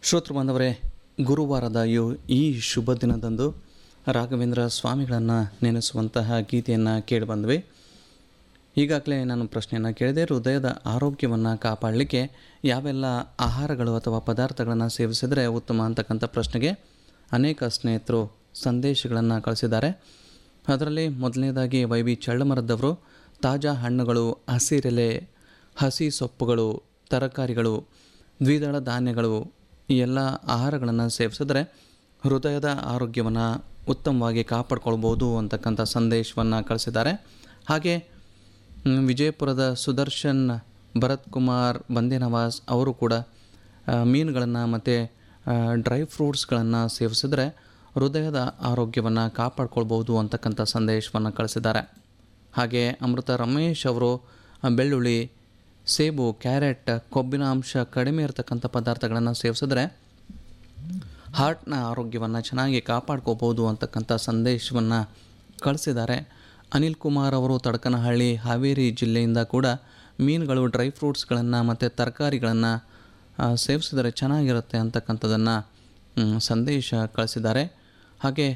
ಶ್ರೋತೃ ಬಾಂಧವರೇ ಗುರುವಾರದ ಯು ಈ ಶುಭ ದಿನದಂದು ರಾಘವೇಂದ್ರ ಸ್ವಾಮಿಗಳನ್ನು ನೆನೆಸುವಂತಹ ಗೀತೆಯನ್ನು ಕೇಳಿ ಬಂದ್ವಿ ಈಗಾಗಲೇ ನಾನು ಪ್ರಶ್ನೆಯನ್ನು ಕೇಳಿದೆ ಹೃದಯದ ಆರೋಗ್ಯವನ್ನು ಕಾಪಾಡಲಿಕ್ಕೆ ಯಾವೆಲ್ಲ ಆಹಾರಗಳು ಅಥವಾ ಪದಾರ್ಥಗಳನ್ನು ಸೇವಿಸಿದರೆ ಉತ್ತಮ ಅಂತಕ್ಕಂಥ ಪ್ರಶ್ನೆಗೆ ಅನೇಕ ಸ್ನೇಹಿತರು ಸಂದೇಶಗಳನ್ನು ಕಳಿಸಿದ್ದಾರೆ ಅದರಲ್ಲಿ ಮೊದಲನೇದಾಗಿ ವೈ ಬಿ ಚಳ್ಳಮರದವರು ತಾಜಾ ಹಣ್ಣುಗಳು ಹಸಿರೆಲೆ ಹಸಿ ಸೊಪ್ಪುಗಳು ತರಕಾರಿಗಳು ದ್ವಿದಳ ಧಾನ್ಯಗಳು ಈ ಎಲ್ಲ ಆಹಾರಗಳನ್ನು ಸೇವಿಸಿದ್ರೆ ಹೃದಯದ ಆರೋಗ್ಯವನ್ನು ಉತ್ತಮವಾಗಿ ಕಾಪಾಡ್ಕೊಳ್ಬೋದು ಅಂತಕ್ಕಂಥ ಸಂದೇಶವನ್ನು ಕಳಿಸಿದ್ದಾರೆ ಹಾಗೆ ಮ್, ವಿಜಯಪುರದ ಸುದರ್ಶನ್ ಭರತ್ ಕುಮಾರ್ ಬಂದೇನವಾಸ್ ಅವರು ಕೂಡ ಮೀನುಗಳನ್ನು ಮತ್ತು ಡ್ರೈ ಫ್ರೂಟ್ಸ್ಗಳನ್ನು ಸೇವಿಸಿದ್ರೆ ಹೃದಯದ ಆರೋಗ್ಯವನ್ನು ಕಾಪಾಡ್ಕೊಳ್ಬೋದು ಅಂತಕ್ಕಂಥ ಸಂದೇಶವನ್ನು ಕಳಿಸಿದ್ದಾರೆ ಹಾಗೆ ಅಮೃತ ರಮೇಶ್ ಅವರು ಆ, ಬೆಳ್ಳುಳ್ಳಿ ಸೇಬು ಕ್ಯಾರೆಟ್ ಕೊಬ್ಬಿನ ಅಂಶ ಕಡಿಮೆ ಇರತಕ್ಕಂಥ ಪದಾರ್ಥಗಳನ್ನು ಸೇವಿಸಿದ್ರೆ ಹಾರ್ಟ್ನ ಆರೋಗ್ಯವನ್ನು ಚೆನ್ನಾಗಿ ಕಾಪಾಡ್ಕೋಬೋದು ಅಂತಕ್ಕಂಥ ಸಂದೇಶವನ್ನು ಕಳಿಸಿದ್ದಾರೆ ಅನಿಲ್ ಕುಮಾರ್ ಅವರು ತಡಕನಹಳ್ಳಿ ಹಾವೇರಿ ಜಿಲ್ಲೆಯಿಂದ ಕೂಡ ಮೀನುಗಳು ಡ್ರೈ ಫ್ರೂಟ್ಸ್ಗಳನ್ನು ಮತ್ತು ತರಕಾರಿಗಳನ್ನು ಸೇವಿಸಿದರೆ ಚೆನ್ನಾಗಿರುತ್ತೆ ಅಂತಕ್ಕಂಥದ್ದನ್ನು ಮ್, ಸಂದೇಶ ಕಳಿಸಿದ್ದಾರೆ ಹಾಗೆ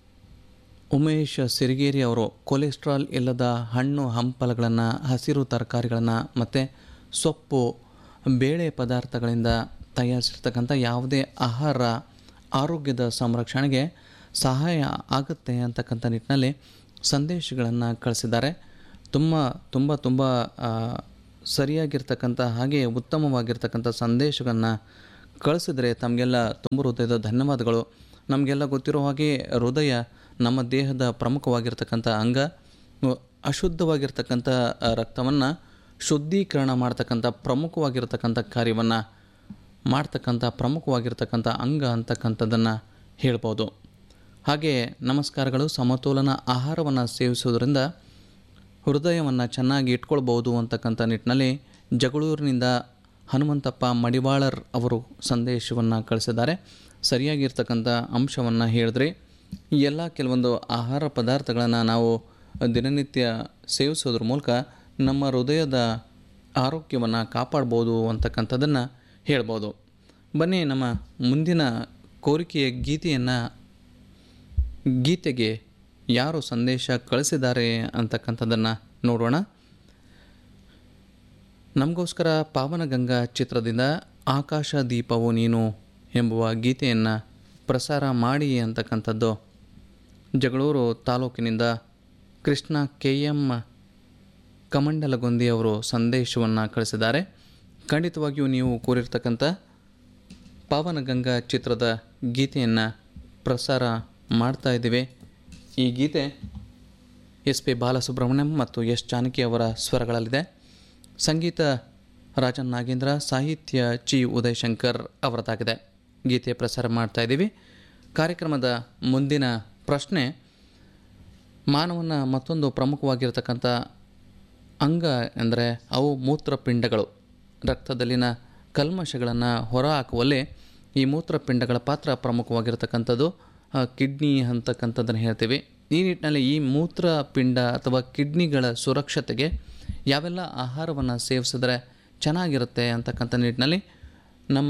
ಉಮೇಶ್ ಸಿರಿಗೇರಿ ಅವರು ಕೊಲೆಸ್ಟ್ರಾಲ್ ಇಲ್ಲದ ಹಣ್ಣು ಹಂಪಲಗಳನ್ನು ಹಸಿರು ತರಕಾರಿಗಳನ್ನು ಮತ್ತು ಸೊಪ್ಪು ಬೇಳೆ ಪದಾರ್ಥಗಳಿಂದ ತಯಾರಿಸಿರ್ತಕ್ಕಂಥ ಯಾವುದೇ ಆಹಾರ ಆರೋಗ್ಯದ ಸಂರಕ್ಷಣೆಗೆ ಸಹಾಯ ಆಗುತ್ತೆ ಅಂತಕ್ಕಂಥ ನಿಟ್ಟಿನಲ್ಲಿ ಸಂದೇಶಗಳನ್ನು ಕಳಿಸಿದ್ದಾರೆ ತುಂಬ ತುಂಬ ತುಂಬ ಆ, ಸರಿಯಾಗಿರ್ತಕ್ಕಂಥ ಹಾಗೆ ಉತ್ತಮವಾಗಿರ್ತಕ್ಕಂಥ ಸಂದೇಶಗಳನ್ನು ಕಳಿಸಿದರೆ ತಮಗೆಲ್ಲ ತುಂಬ ಹೃದಯದ ಧನ್ಯವಾದಗಳು ನಮಗೆಲ್ಲ ಗೊತ್ತಿರೋ ಹಾಗೆ ಹೃದಯ ನಮ್ಮ ದೇಹದ ಪ್ರಮುಖವಾಗಿರ್ತಕ್ಕಂಥ ಅಂಗ ಉ- ಅಶುದ್ಧವಾಗಿರ್ತಕ್ಕಂಥ ರಕ್ತವನ್ನು ಶುದ್ಧೀಕರಣ ಮಾಡ್ತಕ್ಕಂಥ ಪ್ರಮುಖವಾಗಿರ್ತಕ್ಕಂಥ ಕಾರ್ಯವನ್ನು ಮಾಡ್ತಕ್ಕಂಥ ಪ್ರಮುಖವಾಗಿರ್ತಕ್ಕಂಥ ಅಂಗ ಅಂತಕ್ಕಂಥದ್ದನ್ನು ಹೇಳ್ಬೋದು ಹಾಗೆ ನಮಸ್ಕಾರಗಳು ಸಮತೋಲನ ಆಹಾರವನ್ನು ಸೇವಿಸುವುದರಿಂದ ಹೃದಯವನ್ನು ಚೆನ್ನಾಗಿ ಇಟ್ಕೊಳ್ಬೋದು ಅಂತಕ್ಕಂಥ ನಿಟ್ಟಿನಲ್ಲಿ ಜಗಳೂರಿನಿಂದ ಹನುಮಂತಪ್ಪ ಮಡಿವಾಳರ್ ಅವರು ಸಂದೇಶವನ್ನು ಕಳಿಸಿದ್ದಾರೆ ಸರಿಯಾಗಿರ್ತಕ್ಕಂಥ ಅಂಶವನ್ನು ಹೇಳಿದ್ರಿ ಈ ಎಲ್ಲ ಕೆಲವೊಂದು ಆಹಾರ ಪದಾರ್ಥಗಳನ್ನು ನಾವು ದಿನನಿತ್ಯ ಸೇವಿಸೋದ್ರ ಮೂಲಕ ನಮ್ಮ ಹೃದಯದ ಆರೋಗ್ಯವನ್ನು ಕಾಪಾಡ್ಬೋದು ಅಂತಕ್ಕಂಥದ್ದನ್ನು ಹೇಳ್ಬೋದು ಬನ್ನಿ ನಮ್ಮ ಮುಂದಿನ ಕೋರಿಕೆಯ ಗೀತೆಯನ್ನು ಗೀತೆಗೆ ಯಾರು ಸಂದೇಶ ಕಳಿಸಿದ್ದಾರೆ ಅಂತಕ್ಕಂಥದ್ದನ್ನು ನೋಡೋಣ ನಮಗೋಸ್ಕರ ಪಾವನಗಂಗಾ ಚಿತ್ರದಿಂದ ಆಕಾಶ ದೀಪವು ನೀನು ಎಂಬುವ ಗೀತೆಯನ್ನು ಪ್ರಸಾರ ಮಾಡಿ ಅಂತಕ್ಕಂಥದ್ದು ಜಗಳೂರು ತಾಲೂಕಿನಿಂದ ಕೃಷ್ಣ ಕೆ ಎಂ ಕಮಂಡಲಗೊಂದಿ ಅವರು ಸಂದೇಶವನ್ನು ಕಳಿಸಿದ್ದಾರೆ ಖಂಡಿತವಾಗಿಯೂ ನೀವು ಕೋರಿರ್ತಕ್ಕಂಥ ಪಾವನಗಂಗಾ ಚಿತ್ರದ ಗೀತೆಯನ್ನು ಪ್ರಸಾರ ಮಾಡ್ತಾ ಇದ್ದೀವಿ ಈ ಗೀತೆ ಎಸ್ ಪಿ ಬಾಲಸುಬ್ರಹ್ಮಣ್ಯಂ ಮತ್ತು ಎಸ್ ಜಾನಕಿ ಅವರ ಸ್ವರಗಳಲ್ಲಿದೆ ಸಂಗೀತ ರಾಜನ್ ನಾಗೇಂದ್ರ ಸಾಹಿತ್ಯ ಚಿ ಉದಯಶಂಕರ್ ಅವರದಾಗಿದೆ ಗೀತೆ ಪ್ರಸಾರ ಮಾಡ್ತಾ ಇದ್ದೀವಿ ಕಾರ್ಯಕ್ರಮದ ಮುಂದಿನ ಪ್ರಶ್ನೆ ಮಾನವನ ಮತ್ತೊಂದು ಪ್ರಮುಖವಾಗಿರ್ತಕ್ಕಂಥ ಅಂಗ ಎಂದರೆ ಅವು ಮೂತ್ರಪಿಂಡಗಳು ರಕ್ತದಲ್ಲಿನ ಕಲ್ಮಶಗಳನ್ನು ಹೊರಹಾಕುವಲ್ಲಿ ಈ ಮೂತ್ರಪಿಂಡಗಳ ಪಾತ್ರ ಪ್ರಮುಖವಾಗಿರ್ತಕ್ಕಂಥದ್ದು ಆ, ಕಿಡ್ನಿ ಅಂತಕ್ಕಂಥದ್ದನ್ನು ಹೇಳ್ತೀವಿ ಈ ನಿಟ್ಟಿನಲ್ಲಿ ಈ ಮೂತ್ರಪಿಂಡ ಅಥವಾ ಕಿಡ್ನಿಗಳ ಸುರಕ್ಷತೆಗೆ ಯಾವೆಲ್ಲ ಆಹಾರವನ್ನು ಸೇವಿಸಿದ್ರೆ ಚೆನ್ನಾಗಿರುತ್ತೆ ಅಂತಕ್ಕಂಥ ನಿಟ್ಟಿನಲ್ಲಿ ನಮ್ಮ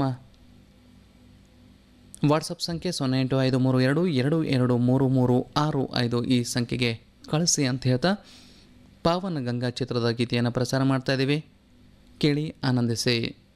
ವಾಟ್ಸಪ್ ಸಂಖ್ಯೆ ಸೊನ್ನೆ ಎಂಟು ಐದು ಮೂರು ಎರಡು ಎರಡು ಎರಡು ಮೂರು ಮೂರು ಆರು ಐದು ಈ ಸಂಖ್ಯೆಗೆ ಕಳಿಸಿ ಅಂತ ಹೇಳ್ತಾ ಪಾವನ ಗಂಗಾ ಚಿತ್ರದ ಗೀತೆಯನ್ನು ಪ್ರಸಾರ ಮಾಡ್ತಾ ಇದ್ದೀವಿ ಕೇಳಿ ಆನಂದಿಸಿ